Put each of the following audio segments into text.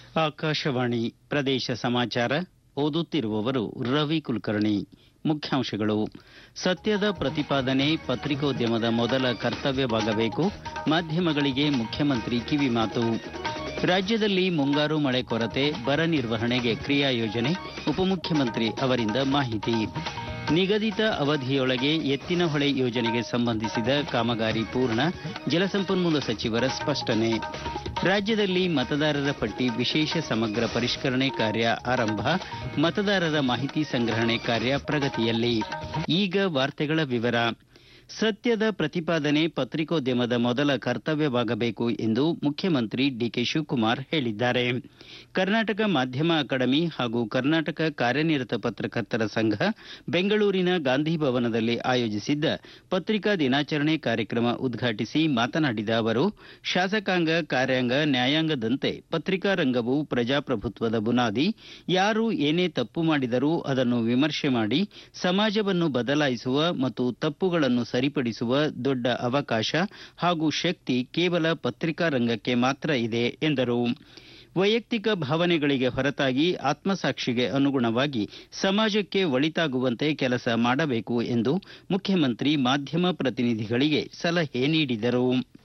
ಆಕಾಶವಾಣಿ ಪ್ರದೇಶ ಸಮಾಚಾರ ಓದುತ್ತಿರುವವರು ರವಿ ಕುಲಕರ್ಣಿ ಮುಖ್ಯಾಂಶಗಳು ಸತ್ಯದ ಪ್ರತಿಪಾದನೆ ಪತ್ರಿಕೋದ್ಯಮದ ಮೊದಲ ಕರ್ತವ್ಯವಾಗಬೇಕು ಮಾಧ್ಯಮಗಳಿಗೆ ಮುಖ್ಯಮಂತ್ರಿ ಕಿವಿಮಾತು ರಾಜ್ಯದಲ್ಲಿ ಮುಂಗಾರು ಮಳೆ ಕೊರತೆ ಬರ ನಿರ್ವಹಣೆಗೆ ಕ್ರಿಯಾ ಯೋಜನೆ ಉಪಮುಖ್ಯಮಂತ್ರಿ ಅವರಿಂದ ಮಾಹಿತಿ ನಿಗದಿತ ಅವಧಿಯೊಳಗೆ ಎತ್ತಿನಹೊಳೆ ಯೋಜನೆಗೆ ಸಂಬಂಧಿಸಿದ ಕಾಮಗಾರಿ ಪೂರ್ಣ ಜಲಸಂಪನ್ಮೂಲ ಸಚಿವರ ಸ್ಪಷ್ಟನೆ ರಾಜ್ಯದಲ್ಲಿ ಮತದಾರರ ಪಟ್ಟಿ ವಿಶೇಷ ಸಮಗ್ರ ಪರಿಷ್ಕರಣೆ ಕಾರ್ಯ ಆರಂಭ ಮತದಾರರ ಮಾಹಿತಿ ಸಂಗ್ರಹಣೆ ಕಾರ್ಯ ಪ್ರಗತಿಯಲ್ಲಿ ಈಗ ವಾರ್ತೆಗಳ ವಿವರ ಸತ್ಯದ ಪ್ರತಿಪಾದನೆ ಪತ್ರಿಕೋದ್ಯಮದ ಮೊದಲ ಕರ್ತವ್ಯವಾಗಬೇಕು ಎಂದು ಮುಖ್ಯಮಂತ್ರಿ ಡಿಕೆ ಶಿವಕುಮಾರ್ ಹೇಳಿದ್ದಾರೆ ಕರ್ನಾಟಕ ಮಾಧ್ಯಮ ಅಕಾಡೆಮಿ ಹಾಗೂ ಕರ್ನಾಟಕ ಕಾರ್ಯನಿರತ ಪತ್ರಕರ್ತರ ಸಂಘ ಬೆಂಗಳೂರಿನ ಗಾಂಧಿ ಭವನದಲ್ಲಿ ಆಯೋಜಿಸಿದ್ದ ಪತ್ರಿಕಾ ದಿನಾಚರಣೆ ಕಾರ್ಯಕ್ರಮ ಉದ್ಘಾಟಿಸಿ ಮಾತನಾಡಿದ ಅವರು ಶಾಸಕಾಂಗ ಕಾರ್ಯಾಂಗ ನ್ಯಾಯಾಂಗದಂತೆ ಪತ್ರಿಕಾ ರಂಗವು ಪ್ರಜಾಪ್ರಭುತ್ವದ ಬುನಾದಿ ಯಾರು ಏನೇ ತಪ್ಪು ಮಾಡಿದರೂ ಅದನ್ನು ವಿಮರ್ಶೆ ಮಾಡಿ ಸಮಾಜವನ್ನು ಬದಲಾಯಿಸುವ ಮತ್ತು ತಪ್ಪುಗಳನ್ನು ಸರಿಪಡಿಸುವ ದೊಡ್ಡ ಅವಕಾಶ ಹಾಗೂ ಶಕ್ತಿ ಕೇವಲ ಪತ್ರಿಕಾ ರಂಗಕ್ಕೆ ಮಾತ್ರ ಇದೆ ಎಂದರು ವೈಯಕ್ತಿಕ ಭಾವನೆಗಳಿಗೆ ಹೊರತಾಗಿ ಆತ್ಮಸಾಕ್ಷಿಗೆ ಅನುಗುಣವಾಗಿ ಸಮಾಜಕ್ಕೆ ಒಳಿತಾಗುವಂತೆ ಕೆಲಸ ಮಾಡಬೇಕು ಎಂದು ಮುಖ್ಯಮಂತ್ರಿ ಮಾಧ್ಯಮ ಪ್ರತಿನಿಧಿಗಳಿಗೆ ಸಲಹೆ ನೀಡಿದರು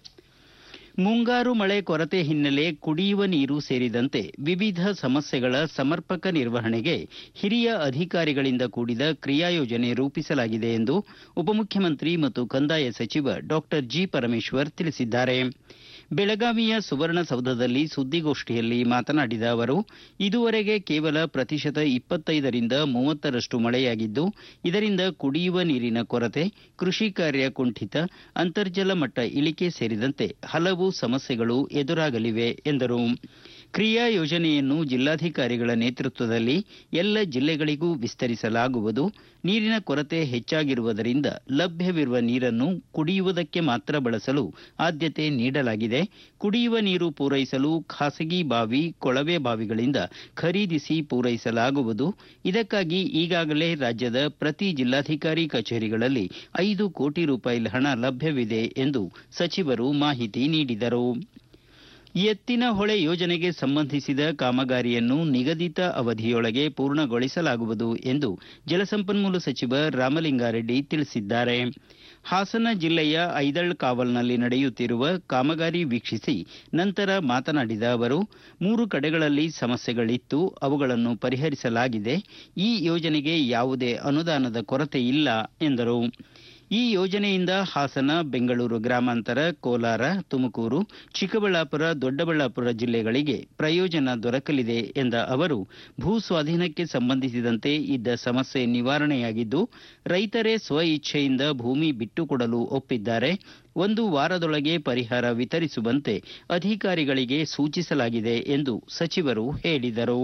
ಮುಂಗಾರು ಮಳೆ ಕೊರತೆ ಹಿನ್ನೆಲೆ ಕುಡಿಯುವ ನೀರು ಸೇರಿದಂತೆ ವಿವಿಧ ಸಮಸ್ಯೆಗಳ ಸಮರ್ಪಕ ನಿರ್ವಹಣೆಗೆ ಹಿರಿಯ ಅಧಿಕಾರಿಗಳಿಂದ ಕೂಡಿದ ಕ್ರಿಯಾಯೋಜನೆ ರೂಪಿಸಲಾಗಿದೆ ಎಂದು ಉಪಮುಖ್ಯಮಂತ್ರಿ ಮತ್ತು ಕಂದಾಯ ಸಚಿವ ಡಾಕ್ಟರ್ ಜಿ ಪರಮೇಶ್ವರ್ ತಿಳಿಸಿದ್ದಾರೆ ಬೆಳಗಾವಿಯ ಸುವರ್ಣಸೌಧದಲ್ಲಿ ಸುದ್ದಿಗೋಷ್ಠಿಯಲ್ಲಿ ಮಾತನಾಡಿದ ಅವರು ಇದುವರೆಗೆ ಕೇವಲ ಪ್ರತಿಶತ ಇಪ್ಪತ್ತೈದರಿಂದ ಮೂವತ್ತರಷ್ಟು ಮಳೆಯಾಗಿದ್ದು ಇದರಿಂದ ಕುಡಿಯುವ ನೀರಿನ ಕೊರತೆ ಕೃಷಿ ಕಾರ್ಯ ಕುಂಠಿತ ಅಂತರ್ಜಲ ಮಟ್ಟ ಇಳಿಕೆ ಸೇರಿದಂತೆ ಹಲವು ಸಮಸ್ಯೆಗಳು ಎದುರಾಗಲಿವೆ ಎಂದರು ಕ್ರಿಯಾ ಯೋಜನೆಯನ್ನು ಜಿಲ್ಲಾಧಿಕಾರಿಗಳ ನೇತೃತ್ವದಲ್ಲಿ ಎಲ್ಲ ಜಿಲ್ಲೆಗಳಿಗೂ ವಿಸ್ತರಿಸಲಾಗುವುದು ನೀರಿನ ಕೊರತೆ ಹೆಚ್ಚಾಗಿರುವುದರಿಂದ ಲಭ್ಯವಿರುವ ನೀರನ್ನು ಕುಡಿಯುವುದಕ್ಕೆ ಮಾತ್ರ ಬಳಸಲು ಆದ್ಯತೆ ನೀಡಲಾಗಿದೆ ಕುಡಿಯುವ ನೀರು ಪೂರೈಸಲು ಖಾಸಗಿ ಬಾವಿ ಕೊಳವೆ ಬಾವಿಗಳಿಂದ ಖರೀದಿಸಿ ಪೂರೈಸಲಾಗುವುದು ಇದಕ್ಕಾಗಿ ಈಗಾಗಲೇ ರಾಜ್ಯದ ಪ್ರತಿ ಜಿಲ್ಲಾಧಿಕಾರಿ ಕಚೇರಿಗಳಲ್ಲಿ ಐದು ಕೋಟಿ ರೂಪಾಯಿ ಹಣ ಲಭ್ಯವಿದೆ ಎಂದು ಸಚಿವರು ಮಾಹಿತಿ ನೀಡಿದರು ಎತ್ತಿನ ಹೊಳೆ ಯೋಜನೆಗೆ ಸಂಬಂಧಿಸಿದ ಕಾಮಗಾರಿಯನ್ನು ನಿಗದಿತ ಅವಧಿಯೊಳಗೆ ಪೂರ್ಣಗೊಳಿಸಲಾಗುವುದು ಎಂದು ಜಲಸಂಪನ್ಮೂಲ ಸಚಿವ ರಾಮಲಿಂಗಾರೆಡ್ಡಿ ತಿಳಿಸಿದ್ದಾರೆ ಹಾಸನ ಜಿಲ್ಲೆಯ ಐದಳ್ ಕಾವಲ್ನಲ್ಲಿ ನಡೆಯುತ್ತಿರುವ ಕಾಮಗಾರಿ ವೀಕ್ಷಿಸಿ ನಂತರ ಮಾತನಾಡಿದ ಅವರು ಮೂರು ಕಡೆಗಳಲ್ಲಿ ಸಮಸ್ಯೆಗಳಿತ್ತು ಅವುಗಳನ್ನು ಪರಿಹರಿಸಲಾಗಿದೆ ಈ ಯೋಜನೆಗೆ ಯಾವುದೇ ಅನುದಾನದ ಕೊರತೆ ಇಲ್ಲ ಎಂದರು ಈ ಯೋಜನೆಯಿಂದ ಹಾಸನ ಬೆಂಗಳೂರು ಗ್ರಾಮಾಂತರ ಕೋಲಾರ ತುಮಕೂರು ಚಿಕ್ಕಬಳ್ಳಾಪುರ ದೊಡ್ಡಬಳ್ಳಾಪುರ ಜಿಲ್ಲೆಗಳಿಗೆ ಪ್ರಯೋಜನ ದೊರಕಲಿದೆ ಎಂದ ಅವರು ಭೂ ಸ್ವಾಧೀನಕ್ಕೆ ಸಂಬಂಧಿಸಿದಂತೆ ಇದ್ದ ಸಮಸ್ಯೆ ನಿವಾರಣೆಯಾಗಿದ್ದು ರೈತರೇ ಸ್ವ ಇಚ್ಛೆಯಿಂದ ಭೂಮಿ ಬಿಟ್ಟುಕೊಡಲು ಒಪ್ಪಿದ್ದಾರೆ ಒಂದು ವಾರದೊಳಗೆ ಪರಿಹಾರ ವಿತರಿಸುವಂತೆ ಅಧಿಕಾರಿಗಳಿಗೆ ಸೂಚಿಸಲಾಗಿದೆ ಎಂದು ಸಚಿವರು ಹೇಳಿದರು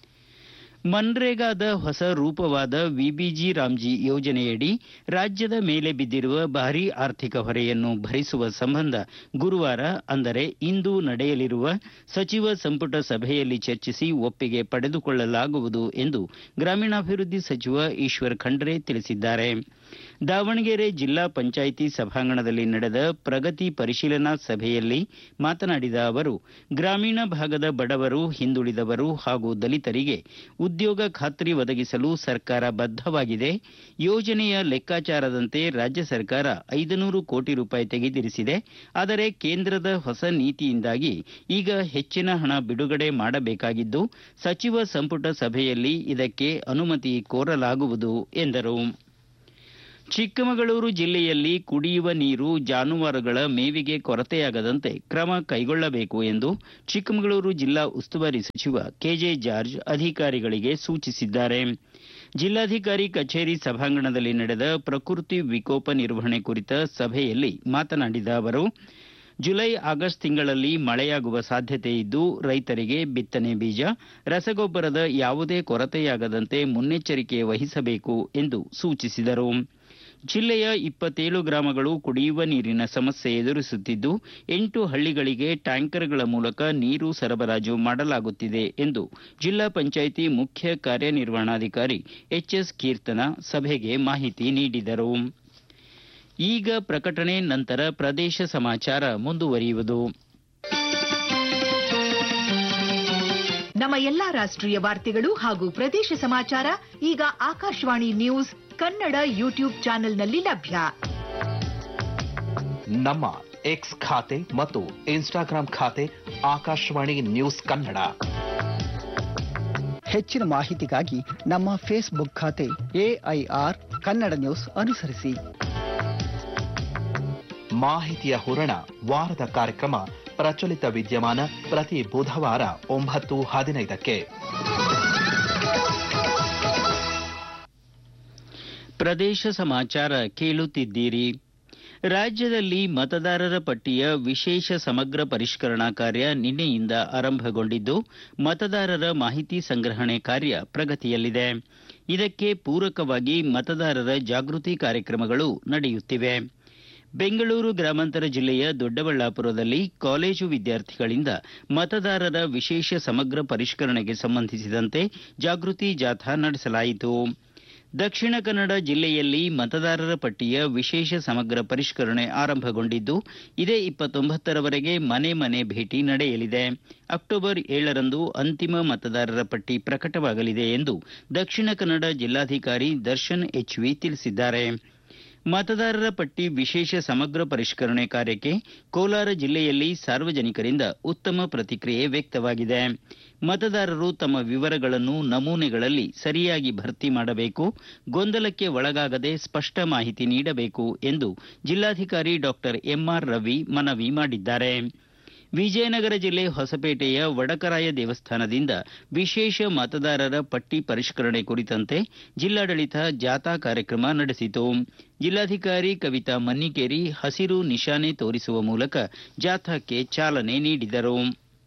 ಮನ್ರೇಗಾದ ಹೊಸ ರೂಪವಾದ ವಿಬಿಜಿ ರಾಮ್ಜಿ ಯೋಜನೆಯಡಿ ರಾಜ್ಯದ ಮೇಲೆ ಬಿದ್ದಿರುವ ಭಾರೀ ಆರ್ಥಿಕ ಹೊರೆಯನ್ನು ಭರಿಸುವ ಸಂಬಂಧ ಗುರುವಾರ ಅಂದರೆ ಇಂದು ನಡೆಯಲಿರುವ ಸಚಿವ ಸಂಪುಟ ಸಭೆಯಲ್ಲಿ ಚರ್ಚಿಸಿ ಒಪ್ಪಿಗೆ ಪಡೆದುಕೊಳ್ಳಲಾಗುವುದು ಎಂದು ಗ್ರಾಮೀಣಾಭಿವೃದ್ಧಿ ಸಚಿವ ಈಶ್ವರ್ ಖಂಡ್ರೆ ತಿಳಿಸಿದ್ದಾರೆ ದಾವಣಗೆರೆ ಜಿಲ್ಲಾ ಪಂಚಾಯಿತಿ ಸಭಾಂಗಣದಲ್ಲಿ ನಡೆದ ಪ್ರಗತಿ ಪರಿಶೀಲನಾ ಸಭೆಯಲ್ಲಿ ಮಾತನಾಡಿದ ಅವರು ಗ್ರಾಮೀಣ ಭಾಗದ ಬಡವರು ಹಿಂದುಳಿದವರು ಹಾಗೂ ದಲಿತರಿಗೆ ಉದ್ಯೋಗ ಖಾತ್ರಿ ಒದಗಿಸಲು ಸರ್ಕಾರ ಬದ್ಧವಾಗಿದೆ ಯೋಜನೆಯ ಲೆಕ್ಕಾಚಾರದಂತೆ ರಾಜ್ಯ ಸರ್ಕಾರ ಐದುನೂರು ಕೋಟಿ ರೂಪಾಯಿ ತೆಗೆದಿರಿಸಿದೆ ಆದರೆ ಕೇಂದ್ರದ ಹೊಸ ನೀತಿಯಿಂದಾಗಿ ಈಗ ಹೆಚ್ಚಿನ ಹಣ ಬಿಡುಗಡೆ ಮಾಡಬೇಕಾಗಿದ್ದು ಸಚಿವ ಸಂಪುಟ ಸಭೆಯಲ್ಲಿ ಇದಕ್ಕೆ ಅನುಮತಿ ಕೋರಲಾಗುವುದು ಎಂದರು ಚಿಕ್ಕಮಗಳೂರು ಜಿಲ್ಲೆಯಲ್ಲಿ ಕುಡಿಯುವ ನೀರು ಜಾನುವಾರುಗಳ ಮೇವಿಗೆ ಕೊರತೆಯಾಗದಂತೆ ಕ್ರಮ ಕೈಗೊಳ್ಳಬೇಕು ಎಂದು ಚಿಕ್ಕಮಗಳೂರು ಜಿಲ್ಲಾ ಉಸ್ತುವಾರಿ ಸಚಿವ ಕೆಜೆ ಜಾರ್ಜ್ ಅಧಿಕಾರಿಗಳಿಗೆ ಸೂಚಿಸಿದ್ದಾರೆ ಜಿಲ್ಲಾಧಿಕಾರಿ ಕಚೇರಿ ಸಭಾಂಗಣದಲ್ಲಿ ನಡೆದ ಪ್ರಕೃತಿ ವಿಕೋಪ ನಿರ್ವಹಣೆ ಕುರಿತ ಸಭೆಯಲ್ಲಿ ಮಾತನಾಡಿದ ಅವರು ಜುಲೈ ಆಗಸ್ಟ್ ತಿಂಗಳಲ್ಲಿ ಮಳೆಯಾಗುವ ಸಾಧ್ಯತೆ ಇದ್ದು ರೈತರಿಗೆ ಬಿತ್ತನೆ ಬೀಜ ರಸಗೊಬ್ಬರದ ಯಾವುದೇ ಕೊರತೆಯಾಗದಂತೆ ಮುನ್ನೆಚ್ಚರಿಕೆ ವಹಿಸಬೇಕು ಎಂದು ಸೂಚಿಸಿದರು ಜಿಲ್ಲೆಯ ಇಪ್ಪತ್ತೇಳು ಗ್ರಾಮಗಳು ಕುಡಿಯುವ ನೀರಿನ ಸಮಸ್ಯೆ ಎದುರಿಸುತ್ತಿದ್ದು ಎಂಟು ಹಳ್ಳಿಗಳಿಗೆ ಟ್ಯಾಂಕರ್ಗಳ ಮೂಲಕ ನೀರು ಸರಬರಾಜು ಮಾಡಲಾಗುತ್ತಿದೆ ಎಂದು ಜಿಲ್ಲಾ ಪಂಚಾಯಿತಿ ಮುಖ್ಯ ಕಾರ್ಯನಿರ್ವಹಣಾಧಿಕಾರಿ ಎಚ್ಎಸ್ ಕೀರ್ತನ ಸಭೆಗೆ ಮಾಹಿತಿ ನೀಡಿದರು ಈಗ ಪ್ರಕಟಣೆ ನಂತರ ಪ್ರದೇಶ ಸಮಾಚಾರ ಮುಂದುವರಿಯುವುದು ನಮ್ಮ ಎಲ್ಲಾ ರಾಷ್ಟ್ರೀಯ ವಾರ್ತೆಗಳು ಹಾಗೂ ಪ್ರದೇಶ ಸಮಾಚಾರ ಈಗ ಆಕಾಶವಾಣಿ ನ್ಯೂಸ್ ಕನ್ನಡ ಯೂಟ್ಯೂಬ್ ಚಾನೆಲ್ನಲ್ಲಿ ಲಭ್ಯ ನಮ್ಮ ಎಕ್ಸ್ ಖಾತೆ ಮತ್ತು ಇನ್ಸ್ಟಾಗ್ರಾಂ ಖಾತೆ ಆಕಾಶವಾಣಿ ನ್ಯೂಸ್ ಕನ್ನಡ ಹೆಚ್ಚಿನ ಮಾಹಿತಿಗಾಗಿ ನಮ್ಮ ಫೇಸ್ಬುಕ್ ಖಾತೆ ಎಐಆರ್ ಕನ್ನಡ ನ್ಯೂಸ್ ಅನುಸರಿಸಿ ಮಾಹಿತಿಯ ಹೂರಣ ವಾರದ ಕಾರ್ಯಕ್ರಮ ಪ್ರಚಲಿತ ವಿದ್ಯಮಾನ ಪ್ರತಿ ಬುಧವಾರ ಒಂಬತ್ತು ಹದಿನೈದಕ್ಕೆ ಪ್ರದೇಶ ಸಮಾಚಾರ ಕೇಳುತ್ತಿದ್ದೀರಿ ರಾಜ್ಯದಲ್ಲಿ ಮತದಾರರ ಪಟ್ಟಿಯ ವಿಶೇಷ ಸಮಗ್ರ ಪರಿಷ್ಕರಣಾ ಕಾರ್ಯ ನಿನ್ನೆಯಿಂದ ಆರಂಭಗೊಂಡಿದ್ದು ಮತದಾರರ ಮಾಹಿತಿ ಸಂಗ್ರಹಣೆ ಕಾರ್ಯ ಪ್ರಗತಿಯಲ್ಲಿದೆ ಇದಕ್ಕೆ ಪೂರಕವಾಗಿ ಮತದಾರರ ಜಾಗೃತಿ ಕಾರ್ಯಕ್ರಮಗಳು ನಡೆಯುತ್ತಿವೆ ಬೆಂಗಳೂರು ಗ್ರಾಮಾಂತರ ಜಿಲ್ಲೆಯ ದೊಡ್ಡಬಳ್ಳಾಪುರದಲ್ಲಿ ಕಾಲೇಜು ವಿದ್ಯಾರ್ಥಿಗಳಿಂದ ಮತದಾರರ ವಿಶೇಷ ಸಮಗ್ರ ಪರಿಷ್ಕರಣೆಗೆ ಸಂಬಂಧಿಸಿದಂತೆ ಜಾಗೃತಿ ಜಾಥಾ ನಡೆಸಲಾಯಿತು ದಕ್ಷಿಣ ಕನ್ನಡ ಜಿಲ್ಲೆಯಲ್ಲಿ ಮತದಾರರ ಪಟ್ಟಿಯ ವಿಶೇಷ ಸಮಗ್ರ ಪರಿಷ್ಕರಣೆ ಆರಂಭಗೊಂಡಿದ್ದು ಇದೇ ಇಪ್ಪತ್ತೊಂಬತ್ತರವರೆಗೆ ಮನೆ ಮನೆ ಭೇಟಿ ನಡೆಯಲಿದೆ ಅಕ್ಟೋಬರ್ ಏಳರಂದು ಅಂತಿಮ ಮತದಾರರ ಪಟ್ಟಿ ಪ್ರಕಟವಾಗಲಿದೆ ಎಂದು ದಕ್ಷಿಣ ಕನ್ನಡ ಜಿಲ್ಲಾಧಿಕಾರಿ ದರ್ಶನ್ ಎಚ್ವಿ ತಿಳಿಸಿದ್ದಾರೆ ಮತದಾರರ ಪಟ್ಟಿ ವಿಶೇಷ ಸಮಗ್ರ ಪರಿಷ್ಕರಣೆ ಕಾರ್ಯಕ್ಕೆ ಕೋಲಾರ ಜಿಲ್ಲೆಯಲ್ಲಿ ಸಾರ್ವಜನಿಕರಿಂದ ಉತ್ತಮ ಪ್ರತಿಕ್ರಿಯೆ ವ್ಯಕ್ತವಾಗಿದೆ ಮತದಾರರು ತಮ್ಮ ವಿವರಗಳನ್ನು ನಮೂನೆಗಳಲ್ಲಿ ಸರಿಯಾಗಿ ಭರ್ತಿ ಮಾಡಬೇಕು ಗೊಂದಲಕ್ಕೆ ಒಳಗಾಗದೆ ಸ್ಪಷ್ಟ ಮಾಹಿತಿ ನೀಡಬೇಕು ಎಂದು ಜಿಲ್ಲಾಧಿಕಾರಿ ಡಾಕ್ಟರ್ ಎಂಆರ್ ರವಿ ಮನವಿ ಮಾಡಿದ್ದಾರೆ ವಿಜಯನಗರ ಜಿಲ್ಲೆ ಹೊಸಪೇಟೆಯ ವಡಕರಾಯ ದೇವಸ್ಥಾನದಿಂದ ವಿಶೇಷ ಮತದಾರರ ಪಟ್ಟಿ ಪರಿಷ್ಕರಣೆ ಕುರಿತಂತೆ ಜಿಲ್ಲಾಡಳಿತ ಜಾಥಾ ಕಾರ್ಯಕ್ರಮ ನಡೆಸಿತು ಜಿಲ್ಲಾಧಿಕಾರಿ ಕವಿತಾ ಮನ್ನಿಕೇರಿ ಹಸಿರು ನಿಶಾನೆ ತೋರಿಸುವ ಮೂಲಕ ಜಾಥಾಕ್ಕೆ ಚಾಲನೆ ನೀಡಿದರು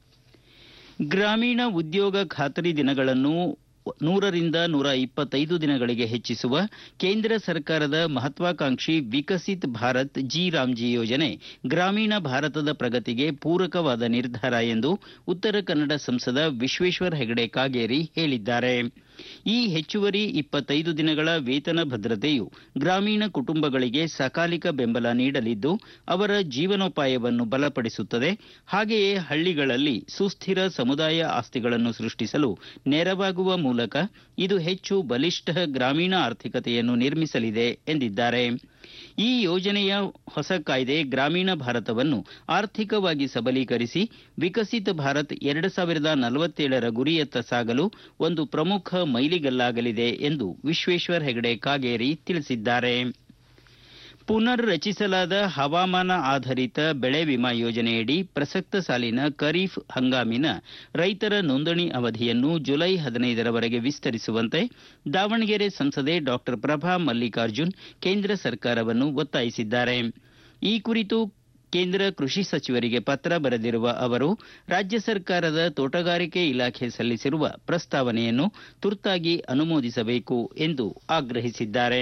ಗ್ರಾಮೀಣ ಉದ್ಯೋಗ ಖಾತರಿ ದಿನಗಳನ್ನು ನೂರರಿಂದ ನೂರ ಇಪ್ಪತ್ತೈದು ದಿನಗಳಿಗೆ ಹೆಚ್ಚಿಸುವ ಕೇಂದ್ರ ಸರ್ಕಾರದ ಮಹತ್ವಾಕಾಂಕ್ಷಿ ವಿಕಸಿತ್ ಭಾರತ್ ಜಿ ರಾಮ್ಜಿ ಯೋಜನೆ ಗ್ರಾಮೀಣ ಭಾರತದ ಪ್ರಗತಿಗೆ ಪೂರಕವಾದ ನಿರ್ಧಾರ ಎಂದು ಉತ್ತರ ಕನ್ನಡ ಸಂಸದ ವಿಶ್ವೇಶ್ವರ ಹೆಗಡೆ ಕಾಗೇರಿ ಹೇಳಿದ್ದಾರೆ ಈ ಹೆಚ್ಚುವರಿ ಇಪ್ಪತ್ತೈದು ದಿನಗಳ ವೇತನ ಭದ್ರತೆಯು ಗ್ರಾಮೀಣ ಕುಟುಂಬಗಳಿಗೆ ಸಕಾಲಿಕ ಬೆಂಬಲ ನೀಡಲಿದ್ದು ಅವರ ಜೀವನೋಪಾಯವನ್ನು ಬಲಪಡಿಸುತ್ತದೆ ಹಾಗೆಯೇ ಹಳ್ಳಿಗಳಲ್ಲಿ ಸುಸ್ಥಿರ ಸಮುದಾಯ ಆಸ್ತಿಗಳನ್ನು ಸೃಷ್ಟಿಸಲು ನೆರವಾಗುವ ಮೂಲಕ ಇದು ಹೆಚ್ಚು ಬಲಿಷ್ಠ ಗ್ರಾಮೀಣ ಆರ್ಥಿಕತೆಯನ್ನು ನಿರ್ಮಿಸಲಿದೆ ಎಂದಿದ್ದಾರೆ ಈ ಯೋಜನೆಯ ಹೊಸ ಕಾಯ್ದೆ ಗ್ರಾಮೀಣ ಭಾರತವನ್ನು ಆರ್ಥಿಕವಾಗಿ ಸಬಲೀಕರಿಸಿ ವಿಕಸಿತ ಭಾರತ್ ಎರಡು ಸಾವಿರದ ನಲವತ್ತೇಳರ ಗುರಿಯತ್ತ ಸಾಗಲು ಒಂದು ಪ್ರಮುಖ ಮೈಲಿಗಲ್ಲಾಗಲಿದೆ ಎಂದು ವಿಶ್ವೇಶ್ವರ ಹೆಗಡೆ ಕಾಗೇರಿ ತಿಳಿಸಿದ್ದಾರೆ ಪುನರ್ ರಚಿಸಲಾದ ಹವಾಮಾನ ಆಧಾರಿತ ಬೆಳೆ ವಿಮಾ ಯೋಜನೆಯಡಿ ಪ್ರಸಕ್ತ ಸಾಲಿನ ಖರೀಫ್ ಹಂಗಾಮಿನ ರೈತರ ನೋಂದಣಿ ಅವಧಿಯನ್ನು ಜುಲೈ ಹದಿನೈದರವರೆಗೆ ವಿಸ್ತರಿಸುವಂತೆ ದಾವಣಗೆರೆ ಸಂಸದೆ ಡಾಕ್ಟರ್ ಪ್ರಭಾ ಮಲ್ಲಿಕಾರ್ಜುನ್ ಕೇಂದ್ರ ಸರ್ಕಾರವನ್ನು ಒತ್ತಾಯಿಸಿದ್ದಾರೆ ಈ ಕುರಿತು ಕೇಂದ್ರ ಕೃಷಿ ಸಚಿವರಿಗೆ ಪತ್ರ ಬರೆದಿರುವ ಅವರು ರಾಜ್ಯ ಸರ್ಕಾರದ ತೋಟಗಾರಿಕೆ ಇಲಾಖೆ ಸಲ್ಲಿಸಿರುವ ಪ್ರಸ್ತಾವನೆಯನ್ನು ತುರ್ತಾಗಿ ಅನುಮೋದಿಸಬೇಕು ಎಂದು ಆಗ್ರಹಿಸಿದ್ದಾರೆ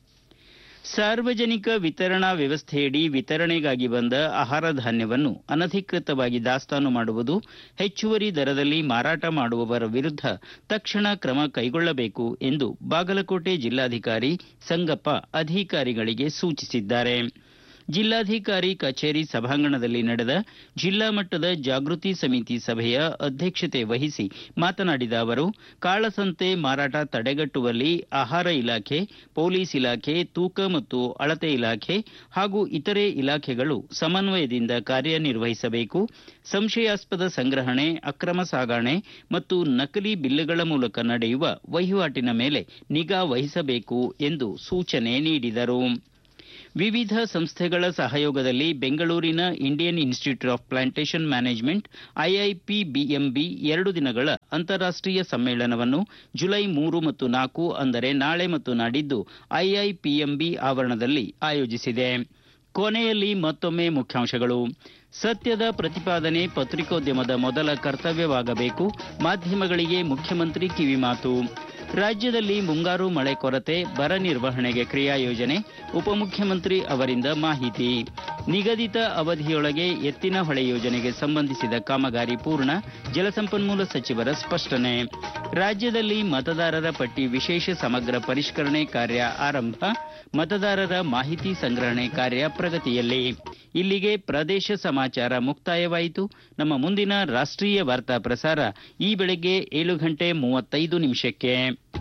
ಸಾರ್ವಜನಿಕ ವಿತರಣಾ ವ್ಯವಸ್ಥೆಯಡಿ ವಿತರಣೆಗಾಗಿ ಬಂದ ಆಹಾರ ಧಾನ್ಯವನ್ನು ಅನಧಿಕೃತವಾಗಿ ದಾಸ್ತಾನು ಮಾಡುವುದು ಹೆಚ್ಚುವರಿ ದರದಲ್ಲಿ ಮಾರಾಟ ಮಾಡುವವರ ವಿರುದ್ಧ ತಕ್ಷಣ ಕ್ರಮ ಕೈಗೊಳ್ಳಬೇಕು ಎಂದು ಬಾಗಲಕೋಟೆ ಜಿಲ್ಲಾಧಿಕಾರಿ ಸಂಗಪ್ಪ ಅಧಿಕಾರಿಗಳಿಗೆ ಸೂಚಿಸಿದ್ದಾರೆ ಜಿಲ್ಲಾಧಿಕಾರಿ ಕಚೇರಿ ಸಭಾಂಗಣದಲ್ಲಿ ನಡೆದ ಜಿಲ್ಲಾ ಮಟ್ಟದ ಜಾಗೃತಿ ಸಮಿತಿ ಸಭೆಯ ಅಧ್ಯಕ್ಷತೆ ವಹಿಸಿ ಮಾತನಾಡಿದ ಅವರು ಕಾಳಸಂತೆ ಮಾರಾಟ ತಡೆಗಟ್ಟುವಲ್ಲಿ ಆಹಾರ ಇಲಾಖೆ ಪೊಲೀಸ್ ಇಲಾಖೆ ತೂಕ ಮತ್ತು ಅಳತೆ ಇಲಾಖೆ ಹಾಗೂ ಇತರೆ ಇಲಾಖೆಗಳು ಸಮನ್ವಯದಿಂದ ಕಾರ್ಯನಿರ್ವಹಿಸಬೇಕು ಸಂಶಯಾಸ್ಪದ ಸಂಗ್ರಹಣೆ ಅಕ್ರಮ ಸಾಗಣೆ ಮತ್ತು ನಕಲಿ ಬಿಲ್లుಗಳ ಮೂಲಕ ನಡೆಯುವ ವಹಿವಾಟಿನ ಮೇಲೆ ನಿಗಾ ವಹಿಸಬೇಕು ಎಂದು ಸೂಚನೆ ನೀಡಿದರು ವಿವಿಧ ಸಂಸ್ಥೆಗಳ ಸಹಯೋಗದಲ್ಲಿ ಬೆಂಗಳೂರಿನ Indian institute of plantation management IIPBMB ಎರಡು ದಿನಗಳ ಅಂತಾರಾಷ್ಟೀಯ ಸಮ್ಮೇಳನವನ್ನು ಜುಲೈ ಮೂರು ಮತ್ತು ನಾಲ್ಕು ಅಂದರೆ ನಾಳೆ ಮತ್ತು ನಾಡಿದ್ದು ಐಐಪಿಎಂಬಿ ಆವರಣದಲ್ಲಿ ಆಯೋಜಿಸಿದೆ ಕೊನೆಯಲ್ಲಿ ಮತ್ತೊಮ್ಮೆ ಮುಖ್ಯಾಂಶಗಳು ಸತ್ಯದ ಪ್ರತಿಪಾದನೆ ಪತ್ರಿಕೋದ್ಯಮದ ಮೊದಲ ಕರ್ತವ್ಯವಾಗಬೇಕು ಮಾಧ್ಯಮಗಳಿಗೆ ಮುಖ್ಯಮಂತ್ರಿ ಕಿವಿಮಾತು ರಾಜ್ಯದಲ್ಲಿ ಮುಂಗಾರು ಮಳೆ ಕೊರತೆ ಬರ ನಿರ್ವಹಣೆಗೆ ಕ್ರಿಯಾ ಯೋಜನೆ ಉಪಮುಖ್ಯಮಂತ್ರಿ ಅವರಿಂದ ಮಾಹಿತಿ ನಿಗದಿತ ಅವಧಿಯೊಳಗೆ ಎತ್ತಿನ ಹೊಳೆ ಯೋಜನೆಗೆ ಸಂಬಂಧಿಸಿದ ಕಾಮಗಾರಿ ಪೂರ್ಣ ಜಲಸಂಪನ್ಮೂಲ ಸಚಿವರ ಸ್ಪಷ್ಟನೆ ರಾಜ್ಯದಲ್ಲಿ ಮತದಾರರ ಪಟ್ಟಿ ವಿಶೇಷ ಸಮಗ್ರ ಪರಿಷ್ಕರಣೆ ಕಾರ್ಯ ಆರಂಭ ಮತದಾರರ ಮಾಹಿತಿ ಸಂಗ್ರಹಣೆ ಕಾರ್ಯ ಪ್ರಗತಿಯಲ್ಲಿ ಇಲ್ಲಿಗೆ ಪ್ರದೇಶ ಸಮಾಚಾರ ಮುಕ್ತಾಯವಾಯಿತು ನಮ್ಮ ಮುಂದಿನ ರಾಷ್ಟ್ರೀಯ ವಾರ್ತಾ ಪ್ರಸಾರ ಈ ಬೆಳಗ್ಗೆ ಏಳು ಗಂಟೆ ಮೂವತ್ತೈದು ನಿಮಿಷಕ್ಕೆ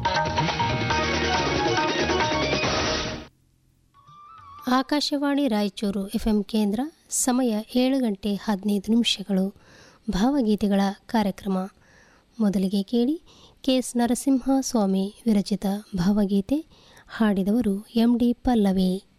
ಆಕಾಶವಾಣಿ ರಾಯಚೂರು ಎಫ್ಎಂ ಕೇಂದ್ರ ಸಮಯ ಏಳು ಗಂಟೆ ಹದಿನೈದು ನಿಮಿಷಗಳು ಭಾವಗೀತೆಗಳ ಕಾರ್ಯಕ್ರಮ ಮೊದಲಿಗೆ ಕೇಳಿ ಕೆಎಸ್ ನರಸಿಂಹ ಸ್ವಾಮಿ ವಿರಚಿತ ಭಾವಗೀತೆ ಹಾಡಿದವರು ಎಂ ಡಿ ಪಲ್ಲವಿ